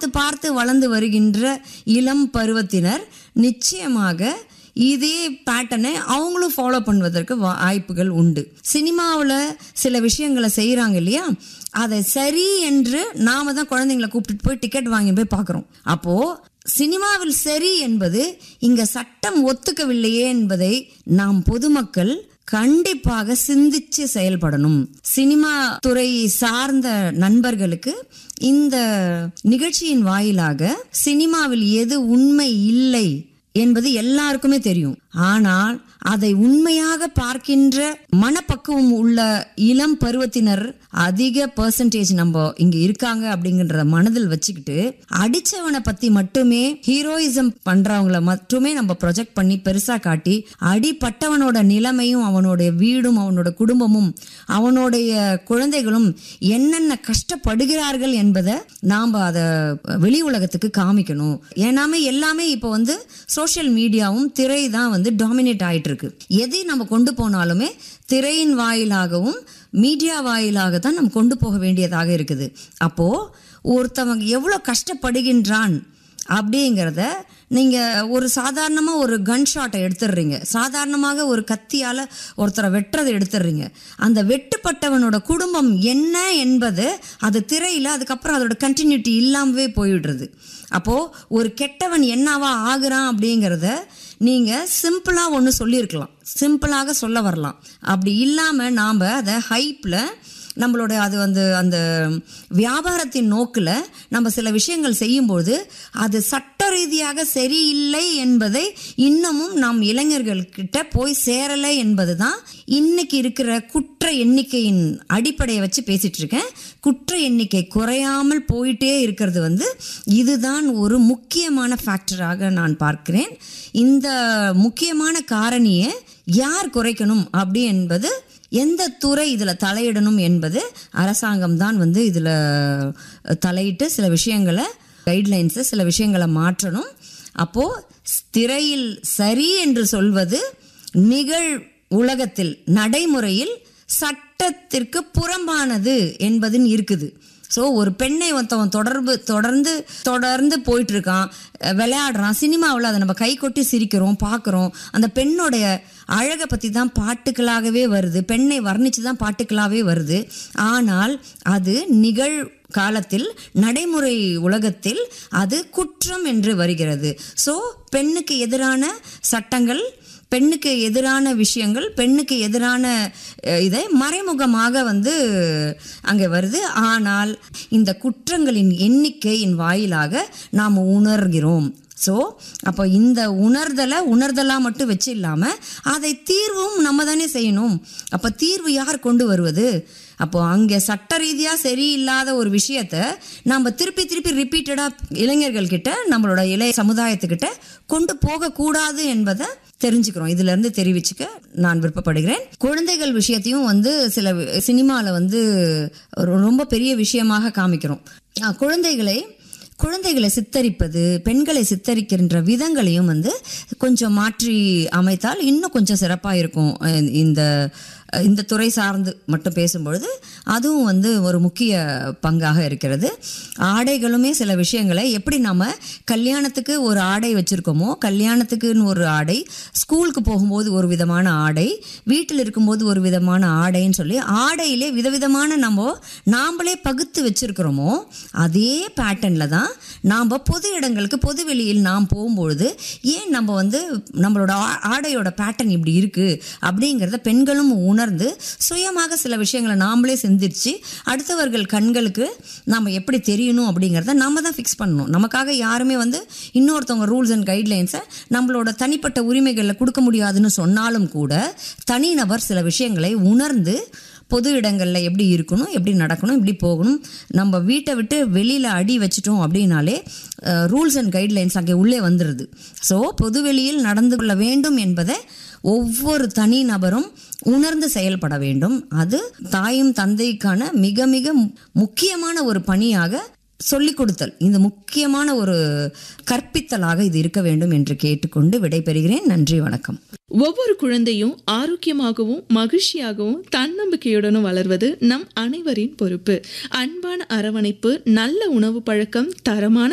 பார்த்து பார்த்து வளர்ந்து வருகின்ற இளம் பருவத்தினர் நிச்சயமாக இதே பேட்டர்னை அவங்களும் ஃபாலோ பண்ணுவதற்கு வா- வாய்ப்புகள் உண்டு சினிமாவில் சில விஷயங்களை செய்கிறாங்க இல்லையா அதை சரி என்று நாம தான் குழந்தைங்களை கூப்பிட்டுட்டு போய் டிக்கெட் வாங்கி போய் பார்க்குறோம் அப்போ சினிமாவில் சரி என்பது இங்க சட்டம் ஒத்துக்கவில்லையே என்பதை நாம் பொதுமக்கள் கண்டிப்பாக சிந்திச்சு செயல்படணும் சினிமா துறை சார்ந்த நண்பர்களுக்கு இந்த நிகழ்ச்சியின் வாயிலாக சினிமாவில் எது உண்மை இல்லை என்பது எல்லாருக்குமே தெரியும் ஆனால் அதை உண்மையாக பார்க்கின்ற மனப்பக்குவம் உள்ள இளம் பருவத்தினர் அதிக பெர்சன்டேஜ் நம்ம இங்க இருக்காங்க அப்படிங்கறத மனதில் வச்சுக்கிட்டு அடிச்சவனை பத்தி மட்டுமே ஹீரோயிசம் பண்றவங்கள மட்டுமே நம்ம ப்ரொஜெக்ட் பண்ணி பெருசா காட்டி அடிப்பட்டவனோட நிலைமையும் அவனுடைய வீடும் அவனோட குடும்பமும் அவனுடைய குழந்தைகளும் என்னென்ன கஷ்டப்படுகிறார்கள் என்பதை நாம் அதை வெளி உலகத்துக்கு காமிக்கணும் ஏன்னாமே எல்லாமே இப்போ வந்து சோஷியல் மீடியாவும் திரை தான் வந்து டாமினேட் ஆயிட்டு இருக்கு எதை நம்ம கொண்டு போனாலுமே திரையின் வாயிலாகவும் மீடியா வாயிலாக தான் நம்ம கொண்டு போக வேண்டியதாக இருக்குது அப்போ ஒருத்தவங்க எவ்வளோ கஷ்டப்படுகின்றான் அப்படிங்கிறத நீங்கள் ஒரு சாதாரணமாக ஒரு கன் ஷாட்டை எடுத்துடுறீங்க சாதாரணமாக ஒரு கத்தியால் ஒருத்தரை வெட்டுறதை எடுத்துடுறீங்க அந்த வெட்டுப்பட்டவனோட குடும்பம் என்ன என்பது அது திரையில் அதுக்கப்புறம் அதோட கண்டினியூட்டி இல்லாமவே போயிடுறது அப்போது ஒரு கெட்டவன் என்னவா ஆகுறான் அப்படிங்கிறத நீங்கள் சிம்பிளாக ஒன்று சொல்லியிருக்கலாம் சிம்பிளாக சொல்ல வரலாம் அப்படி இல்லாமல் நாம் அதை ஹைப்பில் நம்மளோட அது வந்து அந்த வியாபாரத்தின் நோக்கில் நம்ம சில விஷயங்கள் செய்யும்போது அது சட்ட ரீதியாக சரியில்லை என்பதை இன்னமும் நாம் இளைஞர்கள்கிட்ட போய் சேரலை என்பது தான் இன்னைக்கு இருக்கிற குற்ற எண்ணிக்கையின் அடிப்படையை வச்சு பேசிட்டு இருக்கேன் குற்ற எண்ணிக்கை குறையாமல் போயிட்டே இருக்கிறது வந்து இதுதான் ஒரு முக்கியமான ஃபேக்டராக நான் பார்க்கிறேன் இந்த முக்கியமான காரணியை யார் குறைக்கணும் அப்படி என்பது எந்த துறை இதில் தலையிடணும் என்பது அரசாங்கம் தான் வந்து இதில் தலையிட்டு சில விஷயங்களை கைட்லைன்ஸை சில விஷயங்களை மாற்றணும் அப்போது திரையில் சரி என்று சொல்வது நிகழ் உலகத்தில் நடைமுறையில் சட்டத்திற்கு புறம்பானது என்பதுன்னு இருக்குது ஸோ ஒரு பெண்ணை ஒருத்தவன் தொடர்பு தொடர்ந்து தொடர்ந்து போயிட்டு இருக்கான் அஹ் விளையாடுறான் சினிமாவில் அதை நம்ம கை கொட்டி சிரிக்கிறோம் பார்க்குறோம் அந்த பெண்ணோடைய அழகை பற்றி தான் பாட்டுக்களாகவே வருது பெண்ணை வர்ணித்து தான் பாட்டுக்களாகவே வருது ஆனால் அது நிகழ் காலத்தில் நடைமுறை உலகத்தில் அது குற்றம் என்று வருகிறது ஸோ பெண்ணுக்கு எதிரான சட்டங்கள் பெண்ணுக்கு எதிரான விஷயங்கள் பெண்ணுக்கு எதிரான அஹ், இதை மறைமுகமாக வந்து அங்கே வருது ஆனால் இந்த குற்றங்களின் எண்ணிக்கையின் வாயிலாக நாம் உணர்கிறோம் ஸோ அப்போ இந்த உணர்தலை உணர்தலாக மட்டும் வச்சு இல்லாமல் அதை தீர்வும் நம்ம தானே செய்யணும் அப்போ தீர்வு யார் கொண்டு வருவது அப்போ அங்கே சட்ட ரீதியாக சரியில்லாத ஒரு விஷயத்த நம்ம திருப்பி திருப்பி ரிப்பீட்டடாக இளைஞர்கள்கிட்ட நம்மளோட இளைய சமுதாயத்துக்கிட்ட கொண்டு போகக்கூடாது என்பதை தெரிஞ்சுக்கிறோம் இதுல இருந்து தெரிவிச்சுக்க நான் விருப்பப்படுகிறேன் குழந்தைகள் விஷயத்தையும் வந்து சில சினிமாவில் வந்து ஒரு ரொம்ப பெரிய விஷயமாக காமிக்கிறோம் அஹ் குழந்தைகளை குழந்தைகளை சித்தரிப்பது பெண்களை சித்தரிக்கின்ற விதங்களையும் வந்து கொஞ்சம் மாற்றி அமைத்தால் இன்னும் கொஞ்சம் சிறப்பாக இருக்கும் அஹ் இந்த இந்த துறை சார்ந்து மட்டும் பேசும்பொழுது அதுவும் வந்து ஒரு முக்கிய பங்காக இருக்கிறது ஆடைகளுமே சில விஷயங்களை எப்படி நம்ம கல்யாணத்துக்கு ஒரு ஆடை வச்சுருக்கோமோ கல்யாணத்துக்குன்னு ஒரு ஆடை ஸ்கூலுக்கு போகும்போது ஒரு விதமான ஆடை வீட்டில் இருக்கும்போது ஒரு விதமான ஆடைன்னு சொல்லி ஆடையிலே விதவிதமான நம்ம நாம்பளே பகுத்து வச்சிருக்கிறோமோ அதே பேட்டர்னில் தான் நாம் பொது இடங்களுக்கு பொது வெளியில் நாம் போகும்பொழுது ஏன் நம்ம வந்து நம்மளோட ஆ- ஆடையோட பேட்டர்ன் இப்படி இருக்குது அப்படிங்கிறத பெண்களும் உணர்ந்து சுயமாக சில விஷயங்களை நாமளே சிந்திச்சு அடுத்தவர்கள் கண்களுக்கு நாம் எப்படி தெரியணும் அப்படிங்கிறத நம்ம தான் ஃபிக்ஸ் பண்ணணும் நமக்காக யாருமே வந்து இன்னொருத்தவங்க ரூல்ஸ் அண்ட் கைட்லைன்ஸை நம்மளோட தனிப்பட்ட உரிமைகளில் கொடுக்க முடியாதுன்னு சொன்னாலும் கூட தனிநபர் சில விஷயங்களை உணர்ந்து பொது இடங்களில் எப்படி இருக்கணும் எப்படி நடக்கணும் எப்படி போகணும் நம்ம வீட்டை விட்டு வெளியில் அடி வச்சிட்டோம் அப்படின்னாலே ரூல்ஸ் அண்ட் கைட்லைன்ஸ் அங்கே உள்ளே வந்துடுது ஸோ பொது வெளியில் நடந்து கொள்ள வேண்டும் என்பதை ஒவ்வொரு தனி நபரும் உணர்ந்து செயல்பட வேண்டும் அது தாயும் தந்தைக்கான மிக மிக முக்கியமான ஒரு பணியாக சொல்லிக் கொடுத்தல் இந்த முக்கியமான ஒரு கற்பித்தலாக இது இருக்க வேண்டும் என்று கேட்டுக்கொண்டு விடைபெறுகிறேன் நன்றி வணக்கம் ஒவ்வொரு குழந்தையும் ஆரோக்கியமாகவும் மகிழ்ச்சியாகவும் தன்னம்பிக்கையுடனும் வளர்வது நம் அனைவரின் பொறுப்பு அன்பான அரவணைப்பு நல்ல உணவு பழக்கம் தரமான